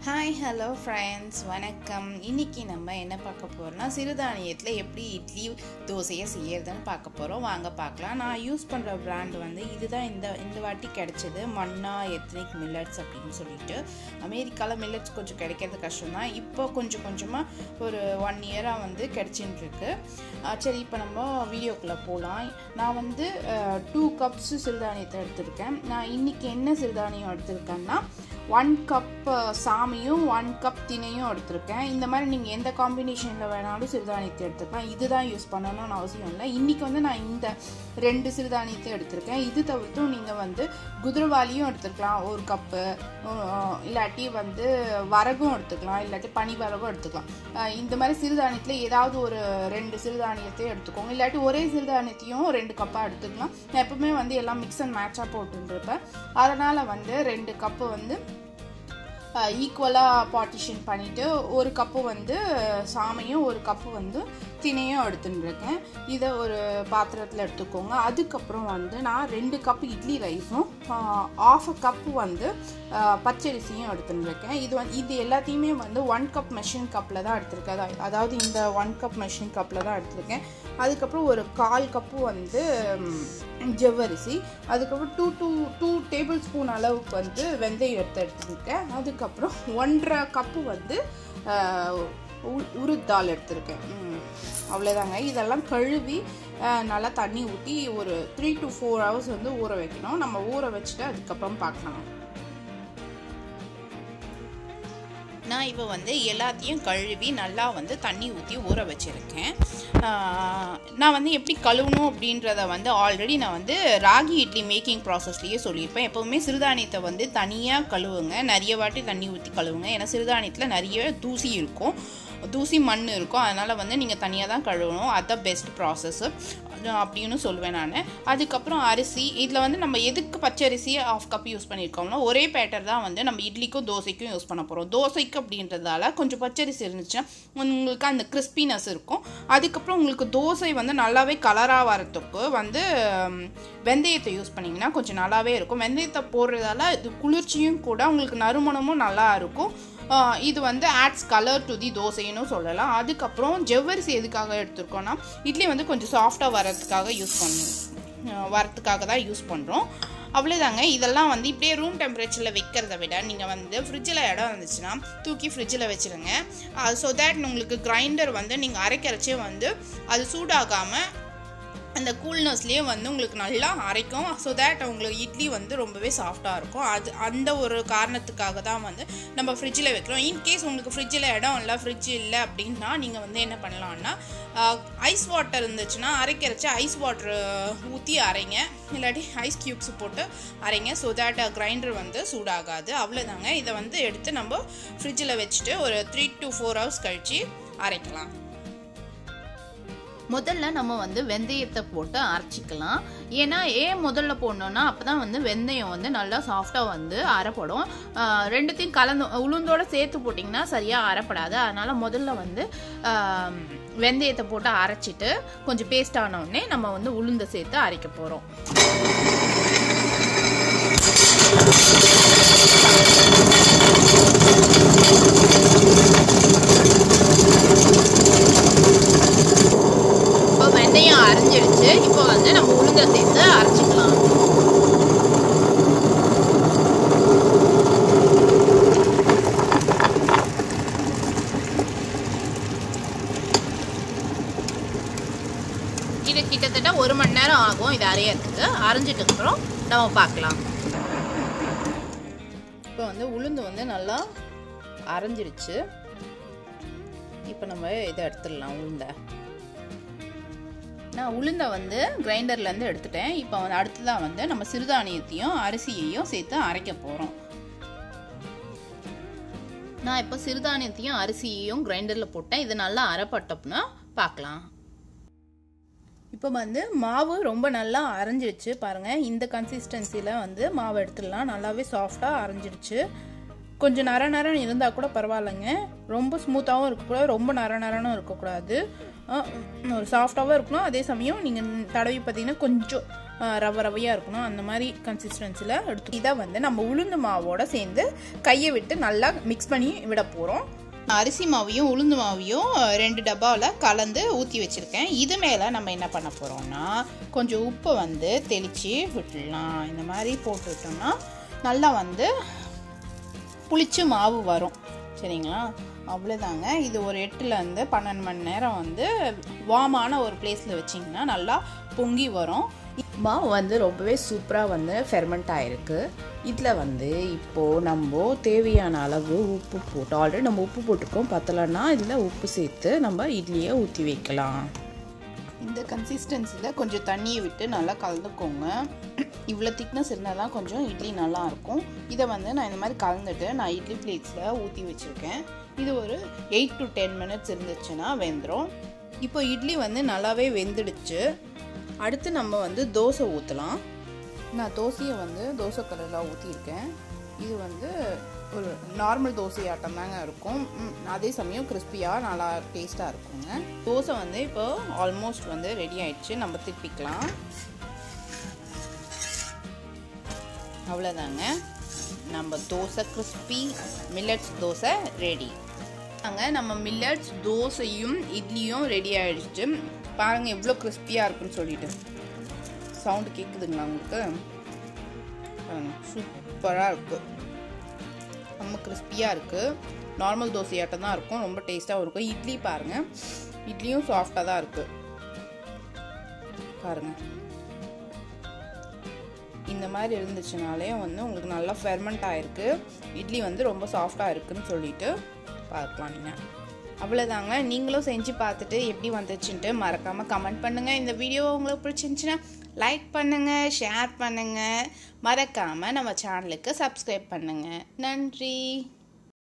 hi hello friends வணக்கம் இன்னைக்கு நம்ம என்ன பார்க்க போகிறோம்னா சிறுதானியத்தில் எப்படி இட்லி தோசையை செய்யறதுன்னு பார்க்க போகிறோம் வாங்க பார்க்கலாம் நான் யூஸ் பண்ணுற பிராண்ட் வந்து இதுதான் இந்த இந்த வாட்டி கிடைச்சது மன்னா எத்னிக் மில்லட்ஸ் அப்படின்னு சொல்லிட்டு அமெரிக்காவில் மில்லட்ஸ் கொஞ்சம் கிடைக்கிறது கஷ்டம் தான் இப்போ கொஞ்சம் கொஞ்சமாக ஒரு ஒன் இயராக வந்து கிடைச்சின்னு இருக்கு அஹ் சரி இப்போ நம்ம வீடியோக்குள்ளே போகலாம் நான் வந்து டூ கப்ஸ் சிறுதானியத்தை எடுத்திருக்கேன் நான் இன்னைக்கு என்ன சிறுதானியம் எடுத்திருக்கேன்னா ஒன் கப் சாமியும் ஒன் கப் தினையும் எடுத்திருக்கேன் இந்த மாதிரி நீங்கள் எந்த காம்பினேஷனில் வேணாலும் சிறுதானியத்தை எடுத்துக்கலாம் இதுதான் யூஸ் பண்ணணும்னு அவசியம் இல்லை இன்றைக்கி வந்து நான் இந்த ரெண்டு சிறுதானியத்தை எடுத்திருக்கேன் இது தவிர்த்தும் நீங்கள் வந்து குதிரவாளியும் எடுத்துக்கலாம் ஒரு கப்பு இல்லாட்டி வந்து வரகும் எடுத்துக்கலாம் இல்லாட்டி பனி வரகும் எடுத்துக்கலாம் அஹ் இந்த மாதிரி சிறுதானியத்தில் ஏதாவது ஒரு ரெண்டு சிறுதானியத்தையும் எடுத்துக்கோங்க இல்லாட்டி ஒரே சிறுதானியத்தையும் ரெண்டு கப்பாக எடுத்துக்கலாம் நான் எப்பவுமே வந்து எல்லாம் மிக்ஸ் அண்ட் மேட்சாக போட்டுருப்பேன் அதனால் வந்து ரெண்டு கப்பு வந்து ஈக்குவலாக பார்ட்டிஷன் பண்ணிவிட்டு ஒரு கப்பு வந்து சாமையும் ஒரு கப்பு வந்து தினையும் எடுத்துட்டுருக்கேன் இதை ஒரு பாத்திரத்தில் எடுத்துக்கோங்க அதுக்கப்புறம் வந்து நான் ரெண்டு கப் இட்லி ரைஸும் ஆஃப் அ கப்பு வந்து பச்சரிசியும் எடுத்துட்டுருக்கேன் இது வந்து இது எல்லாத்தையுமே வந்து ஒன் கப் மெஷின் கப்பில் தான் எடுத்திருக்கேன் அதா- அதாவது இந்த ஒன் கப் மெஷின் கப்பில் தான் எடுத்திருக்கேன் அதுக்கப்புறம் ஒரு கால் கப்பு வந்து ம், ஜவ்வரிசி அதுக்கப்புறம் two two two tablespoon அளவுக்கு வந்து வெந்தயம் எடுத்து எடுத்துருக்கேன் அதுக்கப்புறம் ஒன்றரை கப்பு வந்து ஆஹ், உ- உருத் தால் எடுத்திருக்கேன் ம், அவ்வளோதாங்க இதெல்லாம் கழுவி ஆஹ், நல்லா தண்ணி ஊற்றி ஒரு த்ரீ டு ஃபோர் ஹவர்ஸ் வந்து ஊற வைக்கணும் நம்ம ஊற வச்சுட்டு அதுக்கப்புறம் பார்க்கலாம் நான் இப்போ வந்து எல்லாத்தையும் கழுவி நல்லா வந்து தண்ணி ஊற்றி ஊற வச்சுருக்கேன் நான் வந்து எப்படி கழுவணும் அப்படின்றத வந்து ஆல்ரெடி நான் வந்து ராகி இட்லி மேக்கிங் ப்ராசஸ்லேயே சொல்லியிருப்பேன் எப்போவுமே சிறுதானியத்தை வந்து தனியாக கழுவுங்க நிறைய வாட்டி தண்ணி ஊற்றி கழுவுங்க ஏன்னா சிறுதானியத்தில் நிறைய தூசி இருக்கும் தூசி மண் இருக்கும் அதனால் வந்து நீங்கள் தனியாக தான் கழுவணும் அதுதான் பெஸ்ட் ப்ராசஸ்ஸு அப்படின்னு சொல்லுவேன் நான் அதுக்கப்புறம் அரிசி இதில் வந்து நம்ம எதுக்கு பச்சரிசி ஆஃப் கப் யூஸ் பண்ணியிருக்கோம்னா ஒரே பேட்டர் தான் வந்து நம்ம இட்லிக்கும் தோசைக்கும் யூஸ் பண்ண போகிறோம் தோசைக்கு அப்படின்றதால கொஞ்சம் பச்சரிசி இருந்துச்சுன்னா உங்களுக்கு அந்த கிறிஸ்பினஸ் இருக்கும் அதுக்கப்புறம் உங்களுக்கு தோசை வந்து நல்லாவே கலராக வரத்துக்கு வந்து ம், வெந்தயத்தை யூஸ் பண்ணிங்கன்னா கொஞ்சம் நல்லாவே இருக்கும் வெந்தயத்தை போடுறதால இது குளிர்ச்சியும் கூட உங்களுக்கு நறுமணமும் நல்லா இருக்கும் ஆஹ் இது வந்து ஆட்ஸ் கலர் டு தி தோசைன்னு சொல்லலாம் அதுக்கப்புறம் ஜவ்வரிசி எதுக்காக எடுத்திருக்கோம்னா இட்லி வந்து கொஞ்சம் சாஃப்டாக வரதுக்காக யூஸ் பண்ணுவோம் வரத்துக்காக தான் யூஸ் பண்ணுறோம் அவ்வளோதாங்க இதெல்லாம் வந்து இப்படியே ரூம் டெம்பரேச்சரில் வைக்கிறத விட நீங்கள் வந்து ஃப்ரிட்ஜில் இடம் இருந்துச்சுன்னா தூக்கி ஃப்ரிட்ஜில் வச்சுருங்க ஸோ தேட் உங்களுக்கு கிரைண்டர் வந்து நீங்கள் அரைக்கிறச்சே வந்து அது சூடாகாமல் அந்த கூல்னஸ்லேயே வந்து உங்களுக்கு நல்லா அரைக்கும் ஸோ தேட் உங்களுக்கு இட்லி வந்து ரொம்பவே சாஃப்டாக இருக்கும் அது அந்த ஒரு காரணத்துக்காக தான் வந்து நம்ம ஃப்ரிட்ஜில் வைக்கிறோம் இன்கேஸ் உங்களுக்கு ஃப்ரிட்ஜில் இடம் இல்லை ஃப்ரிட்ஜ் இல்லை அப்படின்னா நீங்கள் வந்து என்ன பண்ணலாம்னா ஐஸ் வாட்டர் இருந்துச்சுன்னா அரைக்கிறச்ச ஐஸ் வாட்டர் ஊற்றி அரைங்க இல்லாட்டி ஐஸ் க்யூப்ஸ் போட்டு அரைங்க ஸோ தேட் கிரைண்டர் வந்து சூடாகாது அவ்வளோதாங்க இதை வந்து எடுத்து நம்ம ஃப்ரிட்ஜில் வச்சுட்டு ஒரு த்ரீ டு ஃபோர் ஹவர்ஸ் கழித்து அரைக்கலாம் முதல்ல நம்ம வந்து வெந்தயத்தை போட்டு அரைச்சிக்கலாம் ஏன்னா ஏன் முதல்ல போடணும்னா அப்போ தான் வந்து வெந்தயம் வந்து நல்லா சாஃப்டாக வந்து அரைப்படும் ஆஹ் ரெண்டுத்தையும் கலந்து உளுந்தோட சேர்த்து போட்டிங்கன்னா சரியாக அரைப்படாது அதனால் முதல்ல வந்து ஆம், வெந்தயத்தை போட்டு அரைச்சிட்டு கொஞ்சம் பேஸ்ட் ஆன உடனே நம்ம வந்து உளுந்தை சேர்த்து அரைக்க போகிறோம் இப்போ வெந்தயம் அரைஞ்சிடுச்சு இப்போ வந்து நம்ம உளுந்தை சேர்த்து அரைச்சிக்கலாம் இது கிட்டத்தட்ட ஒரு மணி நேரம் ஆகும் இது அரையறதுக்கு அரைஞ்சிட்டு அப்புறம் நம்ம பார்க்கலாம் இப்போ வந்து உளுந்து வந்து நல்லா அரைஞ்சிடுச்சு இப்போ நம்ம இதை எடுத்துடலாம் உளுந்தை நான் உளுந்தை வந்து கிரைண்டர்லேருந்து எடுத்துட்டேன் இப்போ வந்து அடுத்ததாக வந்து நம்ம சிறுதானியத்தையும் அரிசியையும் சேர்த்து அரைக்க போகிறோம் நான் இப்போ சிறுதானியத்தையும் அரிசியையும் கிரைண்டரில் போட்டேன் இது நல்லா அரைப்பட்டோம்னா பார்க்கலாம் இப்போ வந்து மாவு ரொம்ப நல்லா அரைஞ்சிடுச்சு பாருங்கள் இந்த கன்சிஸ்டன்சியில் வந்து மாவு எடுத்துடலாம் நல்லாவே சாஃப்டாக அரைஞ்சிடுச்சு கொஞ்சம் நர நரன்னு இருந்தால் கூட பரவாயில்லைங்க ரொம்ப ஸ்மூத்தாகவும் இருக்கக்கூடாது ரொம்ப நர நரனும் இருக்கக்கூடாது அஹ் ஒரு சாஃப்டாகவும் இருக்கணும் அதே சமயம் நீங்கள் தடவி பார்த்தீங்கன்னா கொஞ்சம் அஹ், ரவை ரவையாக இருக்கணும் அந்த மாதிரி கன்சிஸ்டன்சியில் எடுத்து இதை வந்து நம்ம உளுந்து மாவோட சேர்ந்து கையை விட்டு நல்லா மிக்ஸ் பண்ணி விட போகிறோம் அரிசி மாவையும் உளுந்து மாவையும் அஹ், ரெண்டு டப்பாவில் கலந்து ஊற்றி வச்சுருக்கேன் இது மேலே நம்ம என்ன பண்ண போகிறோம்னா கொஞ்சம் உப்பை வந்து தெளித்து விட்டுடலாம் இந்த மாதிரி போட்டு விட்டோம்னா நல்லா வந்து புளிச்ச மாவு வரும் சரிங்களா அவ்வளோதாங்க இது ஒரு எட்டுலேருந்து பன்னெண்டு மணி நேரம் வந்து வாமான ஒரு பிளேஸில் வச்சிங்கன்னா நல்லா பொங்கி வரும் மாவு வந்து ரொம்பவே சூப்பராக வந்து ஃபெர்மெண்ட் ஆகிருக்கு இதில் வந்து இப்போது நம்ம தேவையான அளவு உப்பு போட்டு ஆல்ரெடி நம்ம உப்பு போட்டிருக்கோம் பத்தலைன்னா இதில் உப்பு சேர்த்து நம்ம இட்லியை ஊற்றி வைக்கலாம் இந்த கன்சிஸ்டன்சியில் கொஞ்சம் தண்ணியை விட்டு நல்லா கலந்துக்கோங்க இவ்வளோ திக்னஸ் இருந்தால் தான் கொஞ்சம் இட்லி நல்லா இருக்கும் இதை வந்து நான் இந்த மாதிரி கலந்துட்டு நான் இட்லி பிளேட்ஸில் ஊற்றி வச்சுருக்கேன் இது ஒரு எயிட் டு டென் மினிட்ஸ் இருந்துச்சுன்னா வெந்துடும் இப்போ இட்லி வந்து நல்லாவே வெந்துடுச்சு அடுத்து நம்ம வந்து தோசை ஊற்றலாம் நான் தோசையை வந்து தோசை கலரில் ஊற்றியிருக்கேன் இது வந்து ஒரு நார்மல் தோசை ஆட்டம் தாங்க இருக்கும் ம், அதே சமயம் கிறிஸ்பியாக நல்லா டேஸ்ட்டாக இருக்குங்க தோசை வந்து இப்போ ஆல்மோஸ்ட் வந்து ரெடி ஆயிடுச்சு நம்ம திருப்பிக்கலாம் அவ்வளோதாங்க நம்ம dosa crispy millets dosa ready அங்க நம்ம மில்லட்ஸ் தோசையும் இட்லியும் ரெடி ஆயிடுச்சு பாருங்க எவ்வளோ கிறிஸ்பியாக இருக்குன்னு சொல்லிட்டு சவுண்டு கேட்குதுங்களா உங்களுக்கு சூப்பராக இருக்குது ரொம்ப கிறிஸ்பியாக இருக்குது நார்மல் தோசையாட்டம் தான் இருக்கும் ரொம்ப டேஸ்ட்டாகவும் இருக்கும் இட்லி பாருங்கள் இட்லியும் சாஃப்டாக தான் இருக்குது பாருங்கள் இந்த மாதிரி இருந்துச்சுனாலே வந்து உங்களுக்கு நல்லா ஃபெர்மெண்ட் ஆகிருக்கு இட்லி வந்து ரொம்ப சாஃப்டாக இருக்குன்னு சொல்லிட்டு பார்க்கலாம் நீங்கள் அவ்வளோதாங்க நீங்களும் செஞ்சு பார்த்துட்டு எப்படி வந்துச்சுன்ட்டு மறக்காமல் கமெண்ட் பண்ணுங்கள் இந்த வீடியோ உங்களுக்கு பிடிச்சிருந்துச்சுன்னா லைக் பண்ணுங்கள் ஷேர் பண்ணுங்கள் மறக்காமல் நம்ம சேனலுக்கு சப்ஸ்கிரைப் பண்ணுங்கள் நன்றி